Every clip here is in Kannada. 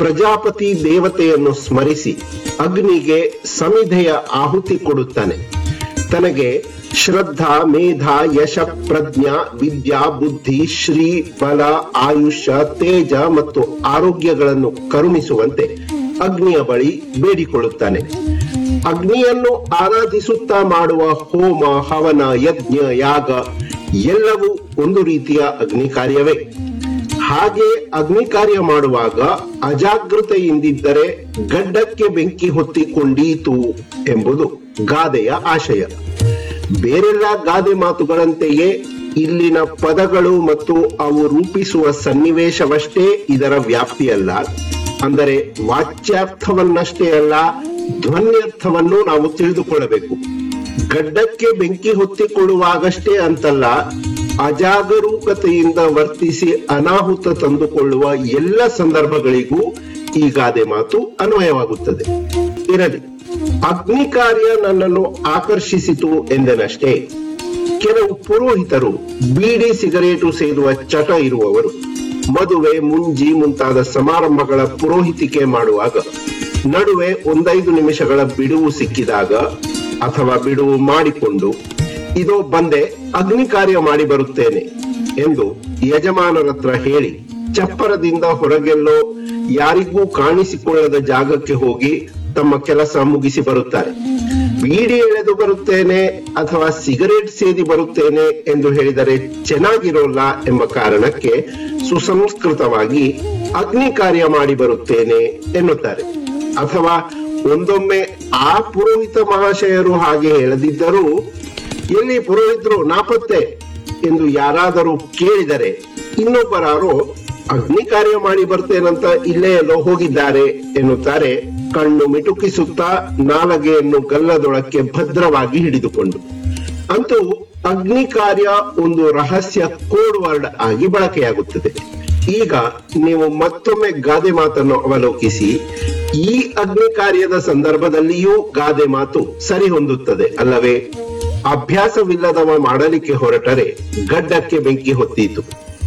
ಪ್ರಜಾಪತಿ ದೇವತೆಯನ್ನು ಸ್ಮರಿಸಿ ಅಗ್ನಿಗೆ ಸಮಿಧೆಯ ಆಹುತಿ ಕೊಡುತ್ತಾನೆ ತನಗೆ ಶ್ರದ್ಧಾ ಮೇಧ ಯಶ ಪ್ರಜ್ಞಾ ವಿದ್ಯಾ ಬುದ್ಧಿ ಶ್ರೀ ಬಲ ಆಯುಷ್ಯ ತೇಜ ಮತ್ತು ಆರೋಗ್ಯಗಳನ್ನು ಕರುಣಿಸುವಂತೆ ಅಗ್ನಿಯ ಬಳಿ ಬೇಡಿಕೊಳ್ಳುತ್ತಾನೆ ಅಗ್ನಿಯನ್ನು ಆರಾಧಿಸುತ್ತಾ ಮಾಡುವ ಹೋಮ ಹವನ ಯಜ್ಞ ಯಾಗ ಎಲ್ಲವೂ ಒಂದು ರೀತಿಯ ಅಗ್ನಿ ಕಾರ್ಯವೇ ಹಾಗೆ ಅಗ್ನಿ ಕಾರ್ಯ ಮಾಡುವಾಗ ಅಜಾಗೃತೆಯಿಂದಿದ್ದರೆ ಗಡ್ಡಕ್ಕೆ ಬೆಂಕಿ ಹೊತ್ತಿಕೊಂಡೀತು ಎಂಬುದು ಗಾದೆಯ ಆಶಯ ಬೇರೆಲ್ಲ ಗಾದೆ ಮಾತುಗಳಂತೆಯೇ ಇಲ್ಲಿನ ಪದಗಳು ಮತ್ತು ಅವು ರೂಪಿಸುವ ಸನ್ನಿವೇಶವಷ್ಟೇ ಇದರ ವ್ಯಾಪ್ತಿಯಲ್ಲ ಅಂದರೆ ವಾಚ್ಯಾರ್ಥವನ್ನಷ್ಟೇ ಅಲ್ಲ ಧ್ವನ್ಯರ್ಥವನ್ನು ನಾವು ತಿಳಿದುಕೊಳ್ಳಬೇಕು ಗಡ್ಡಕ್ಕೆ ಬೆಂಕಿ ಹೊತ್ತಿಕೊಳ್ಳುವಾಗಷ್ಟೇ ಅಂತಲ್ಲ ಅಜಾಗರೂಕತೆಯಿಂದ ವರ್ತಿಸಿ ಅನಾಹುತ ತಂದುಕೊಳ್ಳುವ ಎಲ್ಲ ಸಂದರ್ಭಗಳಿಗೂ ಈ ಗಾದೆ ಮಾತು ಅನ್ವಯವಾಗುತ್ತದೆ ಇರಲಿ ಅಗ್ನಿ ಕಾರ್ಯ ನನ್ನನ್ನು ಆಕರ್ಷಿಸಿತು ಎಂದನಷ್ಟೇ ಕೆಲವು ಪುರೋಹಿತರು ಬೀಡಿ ಸಿಗರೇಟು ಸೇದುವ ಚಟ ಇರುವವರು ಮದುವೆ ಮುಂಜಿ ಮುಂತಾದ ಸಮಾರಂಭಗಳ ಪುರೋಹಿತಿಕೆ ಮಾಡುವಾಗ ನಡುವೆ ಒಂದೈದು ನಿಮಿಷಗಳ ಬಿಡುವು ಸಿಕ್ಕಿದಾಗ ಅಥವಾ ಬಿಡುವು ಮಾಡಿಕೊಂಡು ಇದೋ ಬಂದೆ ಅಗ್ನಿ ಕಾರ್ಯ ಮಾಡಿ ಬರುತ್ತೇನೆ ಎಂದು ಯಜಮಾನರತ್ರ ಹೇಳಿ ಚಪ್ಪರದಿಂದ ಹೊರಗೆಲ್ಲೋ ಯಾರಿಗೂ ಕಾಣಿಸಿಕೊಳ್ಳದ ಜಾಗಕ್ಕೆ ಹೋಗಿ ತಮ್ಮ ಕೆಲಸ ಮುಗಿಸಿ ಬರುತ್ತಾರೆ ಬೀಡಿ ಎಳೆದು ಬರುತ್ತೇನೆ ಅಥವಾ ಸಿಗರೇಟ್ ಸೇದಿ ಬರುತ್ತೇನೆ ಎಂದು ಹೇಳಿದರೆ ಚೆನ್ನಾಗಿರೋಲ್ಲ ಎಂಬ ಕಾರಣಕ್ಕೆ ಸುಸಂಸ್ಕೃತವಾಗಿ ಅಗ್ನಿ ಕಾರ್ಯ ಮಾಡಿ ಬರುತ್ತೇನೆ ಎನ್ನುತ್ತಾರೆ ಅಥವಾ ಒಂದೊಮ್ಮೆ ಆ ಪುರೋಹಿತ ಮಹಾಶಯರು ಹಾಗೆ ಹೇಳದಿದ್ದರೂ ಎಲ್ಲಿ ಪುರೋಹಿತರು ನಾಪತ್ತೆ ಎಂದು ಯಾರಾದರೂ ಕೇಳಿದರೆ ಇನ್ನೊಬ್ಬರಾರೋ ಅಗ್ನಿ ಕಾರ್ಯ ಮಾಡಿ ಬರ್ತೇನಂತ ಇಲ್ಲೇ ಎಲ್ಲೋ ಹೋಗಿದ್ದಾರೆ ಎನ್ನುತ್ತಾರೆ ಕಣ್ಣು ಮಿಟುಕಿಸುತ್ತಾ ನಾಲಗೆಯನ್ನು ಗಲ್ಲದೊಳಕ್ಕೆ ಭದ್ರವಾಗಿ ಹಿಡಿದುಕೊಂಡು ಅಂತೂ ಅಗ್ನಿ ಕಾರ್ಯ ಒಂದು ರಹಸ್ಯ ಕೋಡ್ ವರ್ಡ್ ಆಗಿ ಬಳಕೆಯಾಗುತ್ತದೆ ಈಗ ನೀವು ಮತ್ತೊಮ್ಮೆ ಗಾದೆ ಮಾತನ್ನು ಅವಲೋಕಿಸಿ ಈ ಅಗ್ನಿ ಕಾರ್ಯದ ಸಂದರ್ಭದಲ್ಲಿಯೂ ಗಾದೆ ಮಾತು ಸರಿ ಹೊಂದುತ್ತದೆ ಅಲ್ಲವೇ ಅಭ್ಯಾಸವಿಲ್ಲದವ ಮಾಡಲಿಕ್ಕೆ ಹೊರಟರೆ ಗಡ್ಡಕ್ಕೆ ಬೆಂಕಿ ಹೊತ್ತೀತು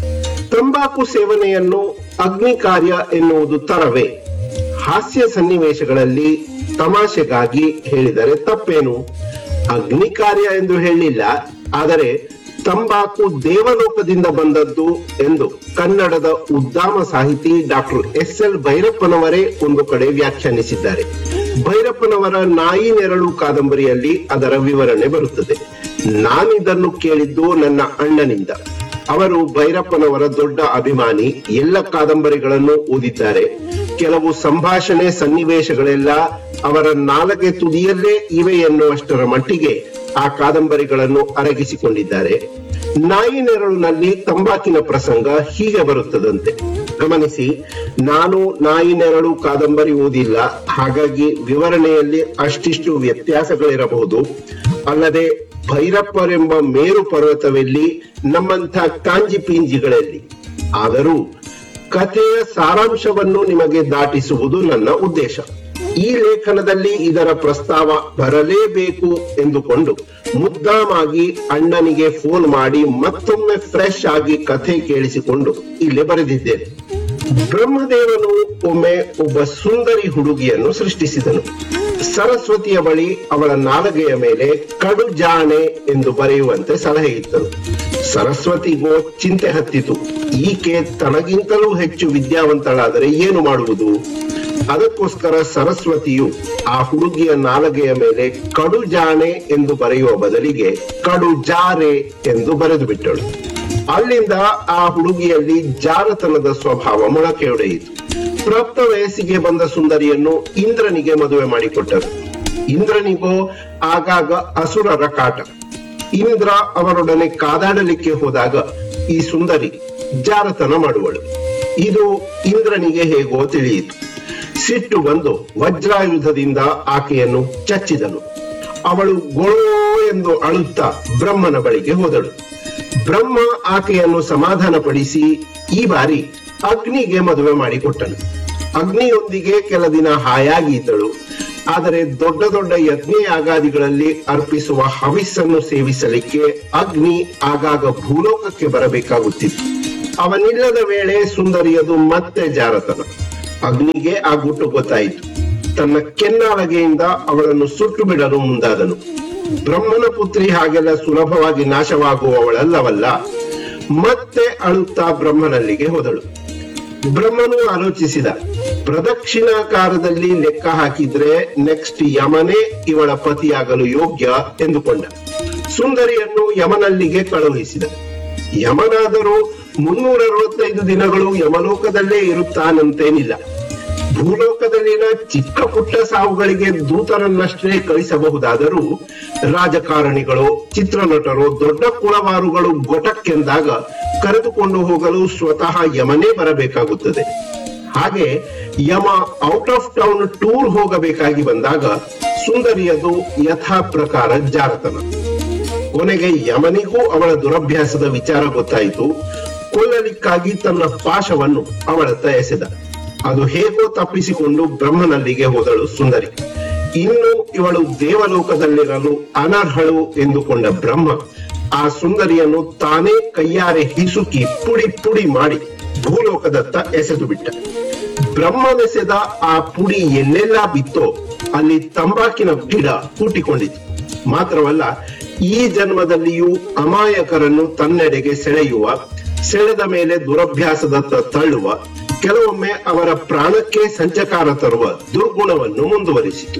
ತಂಬಾಕು ಸೇವನೆಯನ್ನು ಅಗ್ನಿ ಕಾರ್ಯ ಎನ್ನುವುದು ತರವೇ ಹಾಸ್ಯ ಸನ್ನಿವೇಶಗಳಲ್ಲಿ ತಮಾಷೆಗಾಗಿ ಹೇಳಿದರೆ ತಪ್ಪೇನು ಅಗ್ನಿ ಕಾರ್ಯ ಎಂದು ಹೇಳಿಲ್ಲ ಆದರೆ ತಂಬಾಕು ದೇವಲೋಕದಿಂದ ಬಂದದ್ದು ಎಂದು ಕನ್ನಡದ ಉದ್ದಾಮ ಸಾಹಿತಿ ಡಾಕ್ಟರ್ ಎಸ್ ಎಲ್ ಭೈರಪ್ಪನವರೇ ಒಂದು ಕಡೆ ವ್ಯಾಖ್ಯಾನಿಸಿದ್ದಾರೆ ಭೈರಪ್ಪನವರ ನಾಯಿ ನೆರಳು ಕಾದಂಬರಿಯಲ್ಲಿ ಅದರ ವಿವರಣೆ ಬರುತ್ತದೆ ನಾನಿದನ್ನು ಕೇಳಿದ್ದು ನನ್ನ ಅಣ್ಣನಿಂದ ಅವರು ಭೈರಪ್ಪನವರ ದೊಡ್ಡ ಅಭಿಮಾನಿ ಎಲ್ಲ ಕಾದಂಬರಿಗಳನ್ನು ಓದಿದ್ದಾರೆ ಕೆಲವು ಸಂಭಾಷಣೆ ಸನ್ನಿವೇಶಗಳೆಲ್ಲ ಅವರ ನಾಲಗೆ ತುದಿಯಲ್ಲೇ ಇವೆ ಎನ್ನುವಷ್ಟರ ಮಟ್ಟಿಗೆ ಆ ಕಾದಂಬರಿಗಳನ್ನು ಅರಗಿಸಿಕೊಂಡಿದ್ದಾರೆ ನಾಯಿ ನೆರಳಿನಲ್ಲಿ ತಂಬಾಕಿನ ಪ್ರಸಂಗ ಹೀಗೆ ಬರುತ್ತದಂತೆ ಗಮನಿಸಿ ನಾನು ನಾಯಿ ನೆರಳು ಕಾದಂಬರಿ ಓದಿಲ್ಲ ಹಾಗಾಗಿ ವಿವರಣೆಯಲ್ಲಿ ಅಷ್ಟಿಷ್ಟು ವ್ಯತ್ಯಾಸಗಳಿರಬಹುದು ಅಲ್ಲದೆ ಭೈರಪ್ಪರೆಂಬ ಮೇರು ಪರ್ವತವೆಲ್ಲಿ ನಮ್ಮಂಥ ಕಾಂಜಿ ಪಿಂಜಿಗಳಲ್ಲಿ ಆದರೂ ಕಥೆಯ ಸಾರಾಂಶವನ್ನು ನಿಮಗೆ ದಾಟಿಸುವುದು ನನ್ನ ಉದ್ದೇಶ ಈ ಲೇಖನದಲ್ಲಿ ಇದರ ಪ್ರಸ್ತಾವ ಬರಲೇಬೇಕು ಎಂದುಕೊಂಡು ಮುದ್ದಾಮಾಗಿ ಅಣ್ಣನಿಗೆ ಫೋನ್ ಮಾಡಿ ಮತ್ತೊಮ್ಮೆ ಫ್ರೆಶ್ ಆಗಿ ಕಥೆ ಕೇಳಿಸಿಕೊಂಡು ಇಲ್ಲಿ ಬರೆದಿದ್ದೇನೆ ಬ್ರಹ್ಮದೇವನು ಒಮ್ಮೆ ಒಬ್ಬ ಸುಂದರಿ ಹುಡುಗಿಯನ್ನು ಸೃಷ್ಟಿಸಿದನು ಸರಸ್ವತಿಯ ಬಳಿ ಅವಳ ನಾಲಗೆಯ ಮೇಲೆ ಕಡು ಜಾಣೆ ಎಂದು ಬರೆಯುವಂತೆ ಸಲಹೆ ಇತ್ತನು ಸರಸ್ವತಿಗೂ ಚಿಂತೆ ಹತ್ತಿತು ಈಕೆ ತನಗಿಂತಲೂ ಹೆಚ್ಚು ವಿದ್ಯಾವಂತಳಾದರೆ ಏನು ಮಾಡುವುದು ಅದಕ್ಕೋಸ್ಕರ ಸರಸ್ವತಿಯು ಆ ಹುಡುಗಿಯ ನಾಲಗೆಯ ಮೇಲೆ ಕಡು ಜಾಣೆ ಎಂದು ಬರೆಯುವ ಬದಲಿಗೆ ಕಡು ಜಾರೆ ಎಂದು ಬರೆದು ಬಿಟ್ಟಳು ಅಲ್ಲಿಂದ ಆ ಹುಡುಗಿಯಲ್ಲಿ ಜಾರತನದ ಸ್ವಭಾವ ಮೊಳಕೆಯೊಡೆಯಿತು ಪ್ರಾಪ್ತ ವಯಸ್ಸಿಗೆ ಬಂದ ಸುಂದರಿಯನ್ನು ಇಂದ್ರನಿಗೆ ಮದುವೆ ಮಾಡಿಕೊಟ್ಟರು ಇಂದ್ರನಿಗೋ ಆಗಾಗ ಅಸುರರ ಕಾಟ ಇಂದ್ರ ಅವರೊಡನೆ ಕಾದಾಡಲಿಕ್ಕೆ ಹೋದಾಗ ಈ ಸುಂದರಿ ಜಾರತನ ಮಾಡುವಳು ಇದು ಇಂದ್ರನಿಗೆ ಹೇಗೋ ತಿಳಿಯಿತು ಸಿಟ್ಟು ಬಂದು ವಜ್ರಾಯುಧದಿಂದ ಆಕೆಯನ್ನು ಚಚ್ಚಿದನು ಅವಳು ಗೊಳೋ ಎಂದು ಅಳುತ್ತಾ ಬ್ರಹ್ಮನ ಬಳಿಗೆ ಹೋದಳು ಬ್ರಹ್ಮ ಆಕೆಯನ್ನು ಸಮಾಧಾನಪಡಿಸಿ ಈ ಬಾರಿ ಅಗ್ನಿಗೆ ಮದುವೆ ಮಾಡಿಕೊಟ್ಟನು ಅಗ್ನಿಯೊಂದಿಗೆ ಕೆಲ ದಿನ ಹಾಯಾಗಿ ಇದ್ದಳು ಆದರೆ ದೊಡ್ಡ ದೊಡ್ಡ ಯಜ್ಞ ಯಾಗಾದಿಗಳಲ್ಲಿ ಅರ್ಪಿಸುವ ಹವಿಸ್ಸನ್ನು ಸೇವಿಸಲಿಕ್ಕೆ ಅಗ್ನಿ ಆಗಾಗ ಭೂಲೋಕಕ್ಕೆ ಬರಬೇಕಾಗುತ್ತಿತ್ತು ಅವನಿಲ್ಲದ ವೇಳೆ ಸುಂದರಿಯದು ಮತ್ತೆ ಜಾರತನ ಅಗ್ನಿಗೆ ಆ ಗುಟ್ಟು ಗೊತ್ತಾಯಿತು ತನ್ನ ಕೆನ್ನಾಳಗೆಯಿಂದ ಅವಳನ್ನು ಸುಟ್ಟು ಬಿಡಲು ಮುಂದಾದನು ಬ್ರಹ್ಮನ ಪುತ್ರಿ ಹಾಗೆಲ್ಲ ಸುಲಭವಾಗಿ ನಾಶವಾಗುವವಳಲ್ಲವಲ್ಲ ಮತ್ತೆ ಅಳುತ್ತಾ ಬ್ರಹ್ಮನಲ್ಲಿಗೆ ಹೋದಳು ಬ್ರಹ್ಮನು ಆಲೋಚಿಸಿದ ಪ್ರದಕ್ಷಿಣಾಕಾರದಲ್ಲಿ ಲೆಕ್ಕ ಹಾಕಿದ್ರೆ ನೆಕ್ಸ್ಟ್ ಯಮನೇ ಇವಳ ಪತಿಯಾಗಲು ಯೋಗ್ಯ ಎಂದುಕೊಂಡ ಸುಂದರಿಯನ್ನು ಯಮನಲ್ಲಿಗೆ ಕಳುಹಿಸಿದ ಯಮನಾದರೂ ಮುನ್ನೂರ ಅರವತ್ತೈದು ದಿನಗಳು ಯಮಲೋಕದಲ್ಲೇ ಇರುತ್ತಾನಂತೇನಿಲ್ಲ ಭೂಲೋಕದಲ್ಲಿನ ಚಿಕ್ಕ ಪುಟ್ಟ ಸಾವುಗಳಿಗೆ ದೂತರನ್ನಷ್ಟೇ ಕಳಿಸಬಹುದಾದರೂ ರಾಜಕಾರಣಿಗಳು ಚಿತ್ರನಟರು ದೊಡ್ಡ ಕುಳವಾರುಗಳು ಗೊಟಕ್ಕೆಂದಾಗ ಕರೆದುಕೊಂಡು ಹೋಗಲು ಸ್ವತಃ ಯಮನೇ ಬರಬೇಕಾಗುತ್ತದೆ ಹಾಗೆ Yama out of town tour ಹೋಗಬೇಕಾಗಿ ಬಂದಾಗ ಸುಂದರಿಯದು ಯಥಾ ಪ್ರಕಾರ ಜಾರತನ ಕೊನೆಗೆ ಯಮನಿಗೂ ಅವಳ ದುರಭ್ಯಾಸದ ವಿಚಾರ ಗೊತ್ತಾಯಿತು ಕೊಲ್ಲಲಿಕ್ಕಾಗಿ ತನ್ನ ಪಾಶವನ್ನು ಅವಳತ್ತ ಎಸೆದ ಅದು ಹೇಗೋ ತಪ್ಪಿಸಿಕೊಂಡು ಬ್ರಹ್ಮನಲ್ಲಿಗೆ ಹೋದಳು ಸುಂದರಿ ಇನ್ನು ಇವಳು ದೇವಲೋಕದಲ್ಲಿರಲು ಅನರ್ಹಳು ಎಂದುಕೊಂಡ ಬ್ರಹ್ಮ ಆ ಸುಂದರಿಯನ್ನು ತಾನೇ ಕೈಯಾರೆ ಹಿಸುಕಿ ಪುಡಿ ಪುಡಿ ಮಾಡಿ ಭೂಲೋಕದತ್ತ ಎಸೆದು ಬಿಟ್ಟ ಬ್ರಹ್ಮನೆಸೆದ ಆ ಪುಡಿ ಎಲ್ಲೆಲ್ಲ ಬಿತ್ತೋ ಅಲ್ಲಿ ತಂಬಾಕಿನ ಗಿಡ ಹುಟ್ಟಿಕೊಂಡಿತು ಮಾತ್ರವಲ್ಲ ಈ ಜನ್ಮದಲ್ಲಿಯೂ ಅಮಾಯಕರನ್ನು ತನ್ನೆಡೆಗೆ ಸೆಳೆಯುವ ಸೆಳೆದ ಮೇಲೆ ದುರಭ್ಯಾಸದತ್ತ ತಳ್ಳುವ ಕೆಲವೊಮ್ಮೆ ಅವರ ಪ್ರಾಣಕ್ಕೆ ಸಂಚಕಾರ ತರುವ ದುರ್ಗುಣವನ್ನು ಮುಂದುವರಿಸಿತು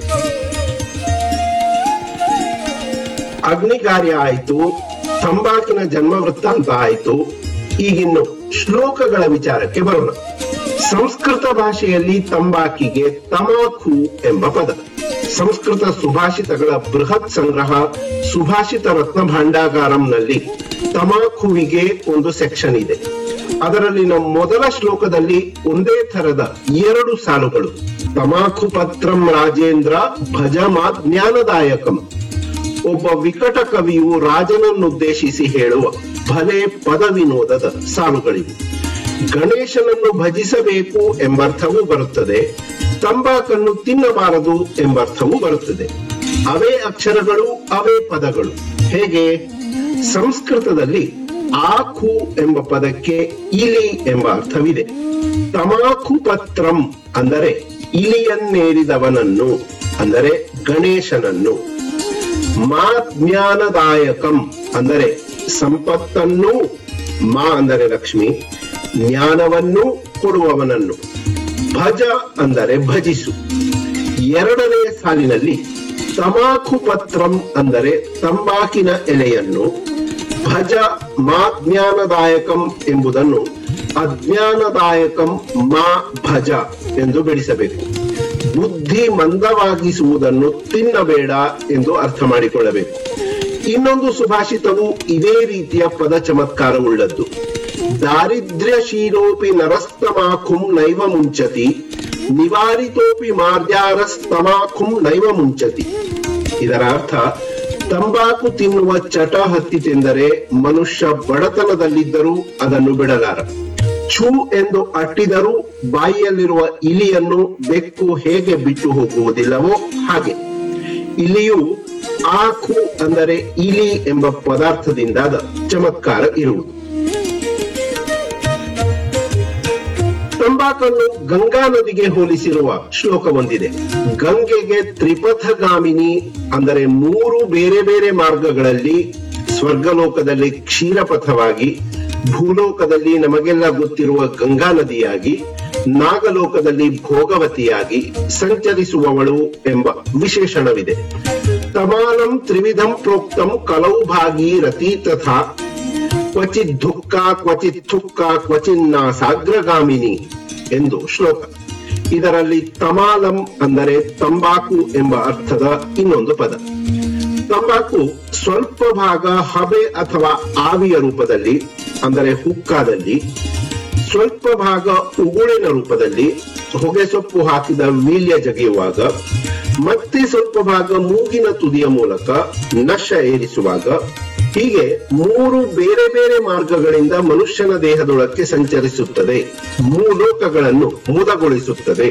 ಅಗ್ನಿ ಕಾರ್ಯ ಆಯಿತು ತಂಬಾಕಿನ ಜನ್ಮ ವೃತ್ತಾಂತ ಆಯಿತು ಈಗಿನ್ನು ಶ್ಲೋಕಗಳ ವಿಚಾರಕ್ಕೆ ಬರೋಣ ಸಂಸ್ಕೃತ ಭಾಷೆಯಲ್ಲಿ ತಂಬಾಕಿಗೆ ತಮಾಖು ಎಂಬ ಪದ ಸಂಸ್ಕೃತ ಸುಭಾಷಿತಗಳ ಬೃಹತ್ ಸಂಗ್ರಹ ಸುಭಾಷಿತ ರತ್ನ ಭಾಂಡಾಗಾರಂನಲ್ಲಿ ತಮಾಖುವಿಗೆ ಒಂದು ಸೆಕ್ಷನ್ ಇದೆ ಅದರಲ್ಲಿನ ಮೊದಲ ಶ್ಲೋಕದಲ್ಲಿ ಒಂದೇ ಥರದ ಎರಡು ಸಾಲುಗಳು ತಮಾಖು ಪತ್ರಂ ರಾಜೇಂದ್ರ ಭಜಮಾ ಜ್ಞಾನದಾಯಕಂ ಒಬ್ಬ ವಿಕಟ ಕವಿಯು ರಾಜನನ್ನುದ್ದೇಶಿಸಿ ಹೇಳುವ ಭಲೆ ಪದ ವಿನೋದದ ಸಾಲುಗಳಿವೆ ಗಣೇಶನನ್ನು ಭಜಿಸಬೇಕು ಎಂಬರ್ಥವೂ ಬರುತ್ತದೆ ತಂಬಾಕನ್ನು ತಿನ್ನಬಾರದು ಎಂಬರ್ಥವೂ ಬರುತ್ತದೆ ಅವೇ ಅಕ್ಷರಗಳು ಅವೇ ಪದಗಳು ಹೇಗೆ ಸಂಸ್ಕೃತದಲ್ಲಿ ಆಖು ಎಂಬ ಪದಕ್ಕೆ ಇಲಿ ಎಂಬ ಅರ್ಥವಿದೆ ತಮಾಖು ಪತ್ರಂ ಅಂದರೆ ಇಲಿಯನ್ನೇರಿದವನನ್ನು ಅಂದರೆ ಗಣೇಶನನ್ನು ಮಾ ಜ್ಞಾನದಾಯಕಂ ಅಂದರೆ ಸಂಪತ್ತನ್ನು ಮಾ ಅಂದರೆ ಲಕ್ಷ್ಮಿ ಜ್ಞಾನವನ್ನು ಕೊಡುವವನನ್ನು ಭಜ ಅಂದರೆ ಭಜಿಸು ಎರಡನೇ ಸಾಲಿನಲ್ಲಿ ತಮಾಖು ಪತ್ರಂ ಅಂದರೆ ತಂಬಾಕಿನ ಎಲೆಯನ್ನು ಭಜ ಮಾ ಜ್ಞಾನದಾಯಕಂ ಎಂಬುದನ್ನು ಅಜ್ಞಾನದಾಯಕಂ ಮಾ ಭಜ ಎಂದು ಬಿಡಿಸಬೇಕು ಬುದ್ಧಿ ಮಂದವಾಗಿಸುವುದನ್ನು ತಿನ್ನಬೇಡ ಎಂದು ಅರ್ಥ ಮಾಡಿಕೊಳ್ಳಬೇಕು ಇನ್ನೊಂದು ಸುಭಾಷಿತವು ಇದೇ ರೀತಿಯ ಪದ ಚಮತ್ಕಾರವುಳ್ಳದ್ದು ದಾರಿದ್ರ್ಯಶೀಲೋಪಿ ನರಸ್ತಮಾಖುಂ ನೈವ ಮುಂಚತಿ ನಿವಾರಿತೋಪಿ ಮಾರ್ಜಾರಸ್ತಮಾಖುಂ ನೈವ ಮುಂಚತಿ ಇದರ ಅರ್ಥ ತಂಬಾಕು ತಿನ್ನುವ ಚಟ ಹತ್ತಿತೆಂದರೆ ಮನುಷ್ಯ ಬಡತನದಲ್ಲಿದ್ದರೂ ಅದನ್ನು ಬಿಡಲಾರ ಛೂ ಎಂದು ಅಟ್ಟಿದರೂ ಬಾಯಿಯಲ್ಲಿರುವ ಇಲಿಯನ್ನು ಬೆಕ್ಕು ಹೇಗೆ ಬಿಟ್ಟು ಹೋಗುವುದಿಲ್ಲವೋ ಹಾಗೆ ಇಲ್ಲಿಯೂ ಆಖು ಅಂದರೆ ಇಲಿ ಎಂಬ ಪದಾರ್ಥದಿಂದಾದ ಚಮತ್ಕಾರ ಇರುವುದು ತಂಬಾಕನ್ನು ಗಂಗಾ ನದಿಗೆ ಹೋಲಿಸಿರುವ ಶ್ಲೋಕ ಒಂದಿದೆ ಗಂಗೆಗೆ ತ್ರಿಪಥಗಾಮಿನಿ ಅಂದರೆ ಮೂರು ಬೇರೆ ಬೇರೆ ಮಾರ್ಗಗಳಲ್ಲಿ ಸ್ವರ್ಗಲೋಕದಲ್ಲಿ ಕ್ಷೀರಪಥವಾಗಿ ಭೂಲೋಕದಲ್ಲಿ ನಮಗೆಲ್ಲ ಗೊತ್ತಿರುವ ಗಂಗಾ ನದಿಯಾಗಿ ನಾಗಲೋಕದಲ್ಲಿ ಭೋಗವತಿಯಾಗಿ ಸಂಚರಿಸುವವಳು ಎಂಬ ವಿಶೇಷಣವಿದೆ ತಮಾಲಂ ತ್ರಿವಿಧಂ ಪ್ರೋಕ್ತಂ ಕಲೌ ಭಾಗಿ ರತಿ ತಥಾ ಕ್ವಚಿತ್ ದುಃಖ ಕ್ವಚಿತ್ ಥುಕ್ಕ ಕ್ವಚಿನ್ನ ಸಾಗ್ರಗಾಮಿನಿ ಎಂದು ಶ್ಲೋಕ ಇದರಲ್ಲಿ ತಮಾಲಂ ಅಂದರೆ ತಂಬಾಕು ಎಂಬ ಅರ್ಥದ ಇನ್ನೊಂದು ಪದ ತಂಬಾಕು ಸ್ವಲ್ಪ ಭಾಗ ಹಬೆ ಅಥವಾ ಆವಿಯ ರೂಪದಲ್ಲಿ ಅಂದರೆ ಹುಕ್ಕಾದಲ್ಲಿ ಸ್ವಲ್ಪ ಭಾಗ ಉಗುಳಿನ ರೂಪದಲ್ಲಿ ಹೊಗೆ ಸೊಪ್ಪು ಹಾಕಿದ ವೀಲ್ಯ ಜಗಿಯುವಾಗ ಮತ್ತೆ ಸ್ವಲ್ಪ ಭಾಗ ಮೂಗಿನ ತುದಿಯ ಮೂಲಕ ನಶ ಏರಿಸುವಾಗ ಹೀಗೆ ಮೂರು ಬೇರೆ ಬೇರೆ ಮಾರ್ಗಗಳಿಂದ ಮನುಷ್ಯನ ದೇಹದೊಳಕ್ಕೆ ಸಂಚರಿಸುತ್ತದೆ ಮೂಲೋಕಗಳನ್ನು ಮುದಗೊಳಿಸುತ್ತದೆ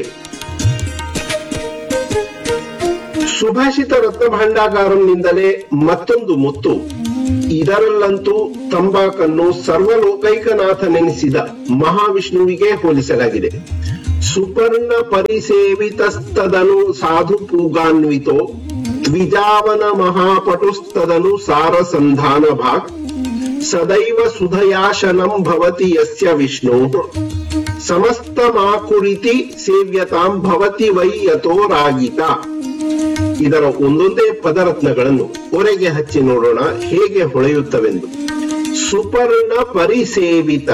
ಸುಭಾಷಿತ ರತ್ನ ಭಾಂಡಾಗಾರಂನಿಂದಲೇ ಮತ್ತೊಂದು ಮುತ್ತು ಇದರಲ್ಲಂತೂ ತಂಬಾಕನ್ನು ಸರ್ವಲೋಕೈಕನಾಥನೆನಿಸಿದ ಮಹಾವಿಷ್ಣುವಿಗೆ ಹೋಲಿಸಲಾಗಿದೆ ಸುಪರ್ಣ ಪರಿಸೇವಿತಸ್ತದನು ಸಾಧು ಪೂಗಾನ್ವಿತೋ ದ್ವಿಜಾವನ ಮಹಾಪಟುಸ್ತದನು ಸಾರಸಂಧಾನ ಭಾಗ್ ಸದೈವ ಸುಧಯಾಶನಂ ಭವತಿ ಯಸ್ಯ ವಿಷ್ಣು ಸಮಸ್ತಮಾಕುರಿತಿ ಸೇವ್ಯತಾಂ ಭವತಿ ವೈ ಯಥೋ ರಾಗಿತ ಇದರ ಒಂದೊಂದೇ ಪದರತ್ನಗಳನ್ನು ಒರೆಗೆ ಹಚ್ಚಿ ನೋಡೋಣ ಹೇಗೆ ಹೊಳೆಯುತ್ತವೆಂದು ಸುಪರ್ಣ ಪರಿಸೇವಿತ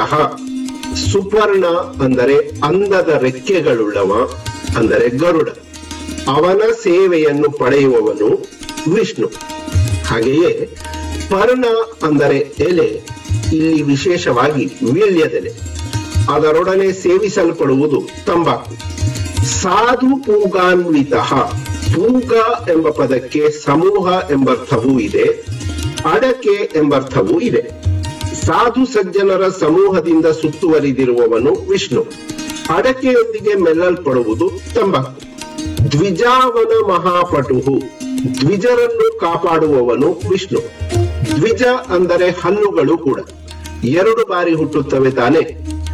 ಸುಪರ್ಣ ಅಂದರೆ ಅಂದದ ರೆಕ್ಕೆಗಳುಳ್ಳವ ಅಂದರೆ ಗರುಡ ಅವನ ಸೇವೆಯನ್ನು ಪಡೆಯುವವನು ವಿಷ್ಣು ಹಾಗೆಯೇ ಪರ್ಣ ಅಂದರೆ ಎಲೆ ಇಲ್ಲಿ ವಿಶೇಷವಾಗಿ ವೀಳ್ಯದೆಲೆ ಅದರೊಡನೆ ಸೇವಿಸಲ್ಪಡುವುದು ತಂಬಾಕು ಸಾಧು ಪೂಗಾನ್ವಿತ ಪೂಗ ಎಂಬ ಪದಕ್ಕೆ ಸಮೂಹ ಎಂಬರ್ಥವೂ ಇದೆ ಅಡಕೆ ಎಂಬರ್ಥವೂ ಇದೆ ಸಾಧು ಸಜ್ಜನರ ಸಮೂಹದಿಂದ ಸುತ್ತುವರಿದಿರುವವನು ವಿಷ್ಣು ಅಡಕೆಯೊಂದಿಗೆ ಮೆಲ್ಲಲ್ಪಡುವುದು ತಂಬಾಕು ದ್ವಿಜಾವನ ಮಹಾಪಟುಹು ದ್ವಿಜರನ್ನು ಕಾಪಾಡುವವನು ವಿಷ್ಣು ದ್ವಿಜ ಅಂದರೆ ಹಲ್ಲುಗಳು ಕೂಡ ಎರಡು ಬಾರಿ ಹುಟ್ಟುತ್ತವೆ ತಾನೆ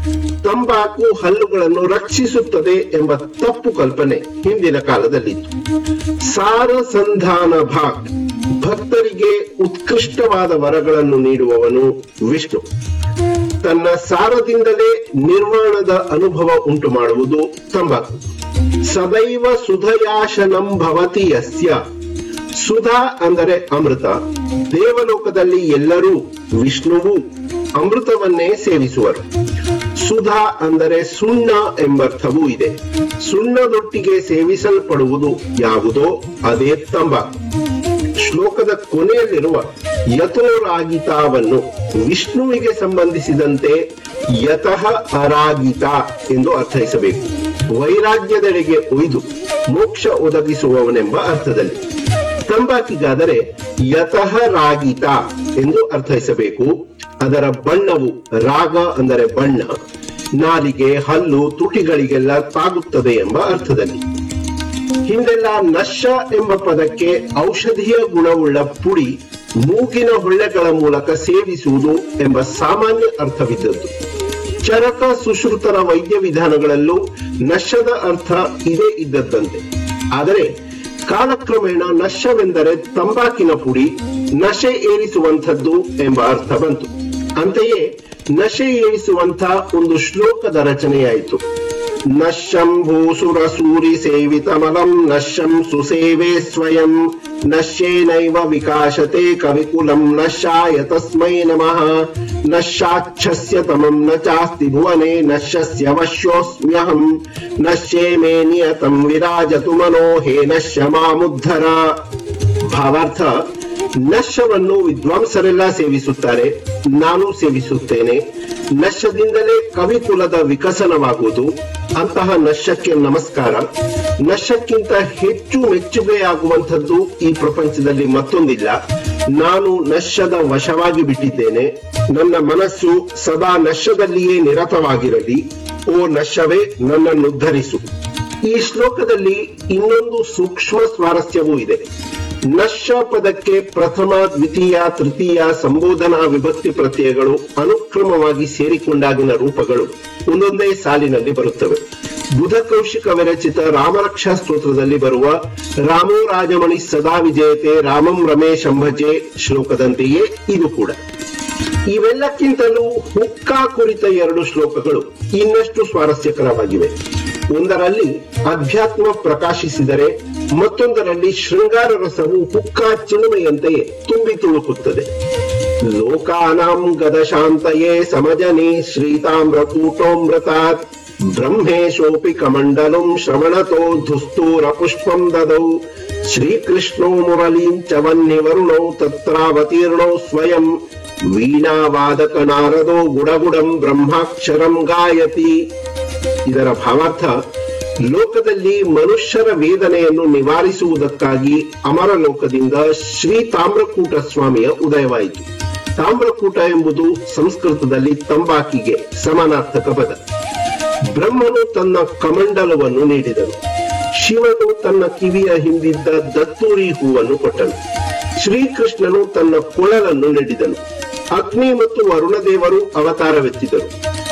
ತಂಬಾಕು ಹಲ್ಲುಗಳನ್ನು ರಕ್ಷಿಸುತ್ತದೆ ಎಂಬ ತಪ್ಪು ಕಲ್ಪನೆ ಹಿಂದಿನ ಕಾಲದಲ್ಲಿತ್ತು ಸಾರ ಸಂಧಾನ ಭಾಗ್ ಭಕ್ತರಿಗೆ ಉತ್ಕೃಷ್ಟವಾದ ವರಗಳನ್ನು ನೀಡುವವನು ವಿಷ್ಣು ತನ್ನ ಸಾರದಿಂದಲೇ ನಿರ್ಮಾಣದ ಅನುಭವ ಉಂಟು ಮಾಡುವುದು ತಂಬಾಕು ಸದೈವ ಸುಧಯಾಶನಂ ಭವತಿ ಯಸ್ಯ ಸುಧಾ ಅಂದರೆ ಅಮೃತ ದೇವಲೋಕದಲ್ಲಿ ಎಲ್ಲರೂ ವಿಷ್ಣುವು ಅಮೃತವನ್ನೇ ಸೇವಿಸುವರು ಸುಧಾ ಅಂದರೆ ಸುಣ್ಣ ಎಂಬರ್ಥವೂ ಇದೆ ಸುಣ್ಣದೊಟ್ಟಿಗೆ ಸೇವಿಸಲ್ಪಡುವುದು ಯಾವುದೋ ಅದೇ ತಂಬಾಕು ಶ್ಲೋಕದ ಕೊನೆಯಲ್ಲಿರುವ ಯಥೋರಾಗಿತಾವನ್ನು ವಿಷ್ಣುವಿಗೆ ಸಂಬಂಧಿಸಿದಂತೆ ಯತಃ ಅರಾಗಿತ ಎಂದು ಅರ್ಥೈಸಬೇಕು ವೈರಾಗ್ಯದೆಡೆಗೆ ಒಯ್ದು ಮೋಕ್ಷ ಒದಗಿಸುವವನೆಂಬ ಅರ್ಥದಲ್ಲಿ ತಂಬಾಕಿಗಾದರೆ ಯತಃ ರಾಗಿತ ಎಂದು ಅರ್ಥೈಸಬೇಕು ಅದರ ಬಣ್ಣವು ರಾಗ ಅಂದರೆ ಬಣ್ಣ ನಾಲಿಗೆ ಹಲ್ಲು ತುಟಿಗಳಿಗೆಲ್ಲ ತಾಗುತ್ತದೆ ಎಂಬ ಅರ್ಥದಲ್ಲಿ ಹಿಂದೆಲ್ಲ ನಶ ಎಂಬ ಪದಕ್ಕೆ ಔಷಧೀಯ ಗುಣವುಳ್ಳ ಪುಡಿ ಮೂಗಿನ ಹೊಳ್ಳೆಗಳ ಮೂಲಕ ಸೇವಿಸುವುದು ಎಂಬ ಸಾಮಾನ್ಯ ಅರ್ಥವಿದ್ದದ್ದು ಚರಕ ಸುಶ್ರುತರ ವೈದ್ಯ ವಿಧಾನಗಳಲ್ಲೂ ನಶದ ಅರ್ಥ ಇದೇ ಇದ್ದದ್ದಂತೆ ಆದರೆ ಕಾಲಕ್ರಮೇಣ ನಶವೆಂದರೆ ತಂಬಾಕಿನ ಪುಡಿ ನಶೆ ಏರಿಸುವಂಥದ್ದು ಎಂಬ ಅರ್ಥ ಬಂತು ಅಂತೆಯೇ ನಶೆ ಏರಿಸುವಂಥ ಒಂದು ಶ್ಲೋಕದ ರಚನೆಯಾಯಿತು ನಶ್ಯಂ ಭೂಸುರ ಸೂರಿ ಸೇವಿತಮಲಂ ನಶ್ಯಂ ಸುಸೇವೆ ಸ್ವಯಂ ನಶ್ಯೇನೈವ ವಿಕಾಶತೆ ಕವಿಕುಲಂ ನಶ್ಯಾಯ ತಸ್ಮೈ ನಮಃ ನಶ್ಯಾಚ್ಛಸ್ಯ ತಮಂ ನ ಚಾಸ್ತಿ ಭುವನೆ ನಶ್ಯಸ್ಯ ವಶ್ಯೋಸ್ಮ್ಯಹಂ ನಶ್ಯೇ ಮೇ ನಿಯತಂ ವಿರಾಜತು ಮನೋ ಹೇ ನಶ್ಯ ಮಾಮುದ್ಧರ ಭಾವಾರ್ಥ ನಶ್ಯವನ್ನು ವಿದ್ವಾಂಸರೆಲ್ಲ ಸೇವಿಸುತ್ತಾರೆ ನಾನು ಸೇವಿಸುತ್ತೇನೆ ನಶ್ಯದಿಂದಲೇ ಕವಿಕುಲದ ವಿಕಸನವಾಗುವುದು ಅಂತಹ ನಶ್ಯಕ್ಕೆ ನಮಸ್ಕಾರ ನಶ್ಯಕ್ಕಿಂತ ಹೆಚ್ಚು ಮೆಚ್ಚುಗೆಯಾಗುವಂಥದ್ದು ಈ ಪ್ರಪಂಚದಲ್ಲಿ ಮತ್ತೊಂದಿಲ್ಲ ನಾನು ನಶ್ಯದ ವಶವಾಗಿ ಬಿಟ್ಟಿದ್ದೇನೆ ನನ್ನ ಮನಸ್ಸು ಸದಾ ನಶ್ಯದಲ್ಲಿಯೇ ನಿರತವಾಗಿರಲಿ ಓ ನಶ್ಯವೇ ನನ್ನನ್ನು ಉದ್ಧರಿಸು ಈ ಶ್ಲೋಕದಲ್ಲಿ ಇನ್ನೊಂದು ಸೂಕ್ಷ್ಮ ಸ್ವಾರಸ್ಯವೂ ಇದೆ ನಶ್ಯ ಪದಕ್ಕೆ ಪ್ರಥಮ ದ್ವಿತೀಯ ತೃತೀಯ ಸಂಬೋಧನಾ ವಿಭಕ್ತಿ ಪ್ರತ್ಯಯಗಳು ಅನುಕ್ರಮವಾಗಿ ಸೇರಿಕೊಂಡಾಗಿನ ರೂಪಗಳು ಒಂದೊಂದೇ ಸಾಲಿನಲ್ಲಿ ಬರುತ್ತವೆ ಬುಧ ಕೌಶಿಕ ವಿರಚಿತ ರಾಮರಕ್ಷಾ ಸ್ತೋತ್ರದಲ್ಲಿ ಬರುವ ರಾಮೋ ರಾಜಮಣಿ ಸದಾ ವಿಜಯತೆ ರಾಮಂ ರಮೇಶ್ ಅಂಭಜೆ ಶ್ಲೋಕದಂತೆಯೇ ಇದು ಕೂಡ ಇವೆಲ್ಲಕ್ಕಿಂತಲೂ ಹುಕ್ಕ ಕುರಿತ ಎರಡು ಶ್ಲೋಕಗಳು ಇನ್ನಷ್ಟು ಸ್ವಾರಸ್ಯಕರವಾಗಿವೆ ಒಂದರಲ್ಲಿ ಅಧ್ಯಾತ್ಮ ಪ್ರಕಾಶಿಸಿದರೆ ಮತ್ತೊಂದರಲ್ಲಿ ಶೃಂಗಾರ ರಸವು ಹುಕ್ಕ ಚಿಲುಮೆಯಂತೆಯೇ ತುಂಬಿ ತುಳುಕುತ್ತದೆ ಲೋಕಾನಾಂ ಗದಶಾಂತಯೇ ಸಮಜನಿ ಶ್ರೀತಾಮ್ರಕೂಟೋಮೃತಾತ್ ಬ್ರಹ್ಮೇಶೋಪಿ ಕಮಂಡಲಂ ಶ್ರವಣತೋ ಧುಸ್ತೂರ ಪುಷ್ಪಂ ದದೌ ಶ್ರೀಕೃಷ್ಣೋ ಮುರಳೀಂ ಚ ವನ್ನಿವರುಣೌ ತತ್ರಾವತೀರ್ಣೌ ಸ್ವಯಂ ವೀಣಾವಾದಕ ನಾರದೋ ಗುಡಗುಡಂ ಬ್ರಹ್ಮಾಕ್ಷರಂ ಗಾಯತಿ ಇದರ ಭಾವಾರ್ಥ ಲೋಕದಲ್ಲಿ ಮನುಷ್ಯರ ವೇದನೆಯನ್ನು ನಿವಾರಿಸುವುದಕ್ಕಾಗಿ ಅಮರ ಲೋಕದಿಂದ ಶ್ರೀ ತಾಮ್ರಕೂಟ ಸ್ವಾಮಿಯ ಉದಯವಾಯಿತು ತಾಮ್ರಕೂಟ ಎಂಬುದು ಸಂಸ್ಕೃತದಲ್ಲಿ ತಂಬಾಕಿಗೆ ಸಮಾನಾರ್ಥಕ ಪದ ಬ್ರಹ್ಮನು ತನ್ನ ಕಮಂಡಲವನ್ನು ನೀಡಿದನು ಶಿವನು ತನ್ನ ಕಿವಿಯ ಹಿಂದಿದ್ದ ದತ್ತೂರಿ ಹೂವನ್ನು ಕೊಟ್ಟನು ಶ್ರೀಕೃಷ್ಣನು ತನ್ನ ಕೊಳಲನ್ನು ನೀಡಿದನು ಅಗ್ನಿ ಮತ್ತು ವರುಣದೇವರು ಅವತಾರವೆತ್ತಿದರು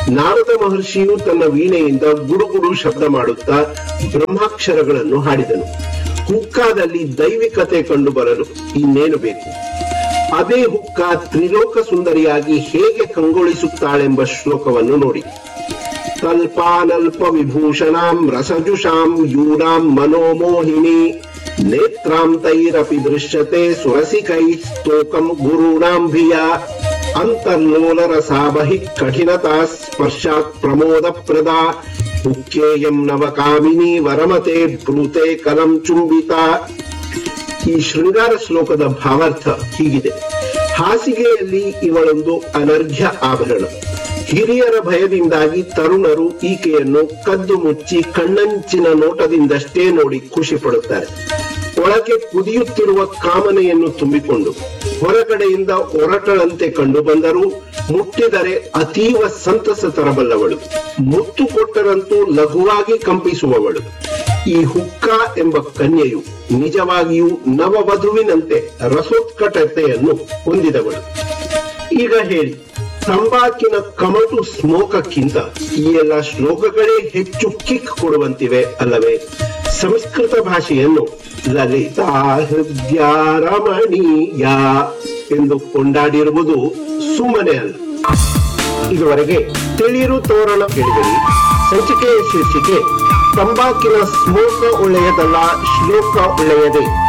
ನಾರದ ಮಹರ್ಷಿಯು ತನ್ನ ವೀಣೆಯಿಂದ ಗುಡುಗುಡು ಶಬ್ದ ಮಾಡುತ್ತಾ ಬ್ರಹ್ಮಾಕ್ಷರಗಳನ್ನು ಹಾಡಿದನು ಹುಕ್ಕಾದಲ್ಲಿ ದೈವಿಕತೆ ಕಂಡುಬರಲು ಇನ್ನೇನು ಬೇಕು ಅದೇ ಹುಕ್ಕ ತ್ರಿಲೋಕ ಸುಂದರಿಯಾಗಿ ಹೇಗೆ ಕಂಗೊಳಿಸುತ್ತಾಳೆಂಬ ಶ್ಲೋಕವನ್ನು ನೋಡಿ ಕಲ್ಪಾನಲ್ಪ ವಿಭೂಷಣಾಂ ರಸಜುಷಾಂ ಯೂನಾಂ ಮನೋಮೋಹಿನಿ ನೇತ್ರಾಂ ತೈರಪಿ ದೃಶ್ಯತೆ ಸುರಸಿಕೈ ಸ್ತೋಕಂ ಗುರುಣಾಂಭಿಯ ಅಂತರ್ಲೋಲರಸಾಬಹಿ ಕಠಿಣತಾ ಸ್ಪರ್ಶಾತ್ ಪ್ರಮೋದ ಪ್ರದಾ ಮುಖ್ಯೇಯಂ ನವಕಾಮಿನಿ ವರಮತೆ ಬ್ರೂತೆ ಕಲಂ ಚುಂಬಿತ ಈ ಶೃಂಗಾರ ಶ್ಲೋಕದ ಭಾವಾರ್ಥ ಹೀಗಿದೆ ಹಾಸಿಗೆಯಲ್ಲಿ ಇವಳೊಂದು ಅನರ್ಘ್ಯ ಆಭರಣ ಹಿರಿಯರ ಭಯದಿಂದಾಗಿ ತರುಣರು ಈಕೆಯನ್ನು ಕದ್ದು ಮುಚ್ಚಿ ಕಣ್ಣಂಚಿನ ನೋಟದಿಂದಷ್ಟೇ ನೋಡಿ ಖುಷಿ ಪಡುತ್ತಾರೆ ಒಳಗೆ ಕುದಿಯುತ್ತಿರುವ ಕಾಮನೆಯನ್ನು ತುಂಬಿಕೊಂಡು ಹೊರಗಡೆಯಿಂದ ಒರಟಳಂತೆ ಕಂಡು ಬಂದರೂ ಮುಟ್ಟಿದರೆ ಅತೀವ ಸಂತಸ ತರಬಲ್ಲವಳು ಮುತ್ತು ಕೊಟ್ಟರಂತೂ ಲಘುವಾಗಿ ಕಂಪಿಸುವವಳು ಈ ಹುಕ್ಕ ಎಂಬ ಕನ್ಯೆಯು ನಿಜವಾಗಿಯೂ ನವವಧುವಿನಂತೆ ರಸೋತ್ಕಟತೆಯನ್ನು ಹೊಂದಿದವಳು ಈಗ ಹೇಳಿ ತಂಬಾಕಿನ ಕಮಟು ಸ್ಮೋಕಕ್ಕಿಂತ ಈ ಎಲ್ಲ ಶ್ಲೋಕಗಳೇ ಹೆಚ್ಚು ಕಿಕ್ ಕೊಡುವಂತಿವೆ ಅಲ್ಲವೇ ಸಂಸ್ಕೃತ ಭಾಷೆಯನ್ನು ಲಲಿತಾ ಹೃದಯ ರಮಣೀಯ ಎಂದು ಕೊಂಡಾಡಿರುವುದು ಸುಮ್ಮನೆ ಅಲ್ಲ ಇದುವರೆಗೆ ತಿಳಿರು ತೋರಣ ಕೇಳಿದರೆ ಸಂಚಿಕೆಯ ಶೀರ್ಷಿಕೆ ತಂಬಾಕಿನ ಸ್ಮೋಕ ಒಳ್ಳೆಯದಲ್ಲ ಶ್ಲೋಕ ಒಳ್ಳೆಯದೇ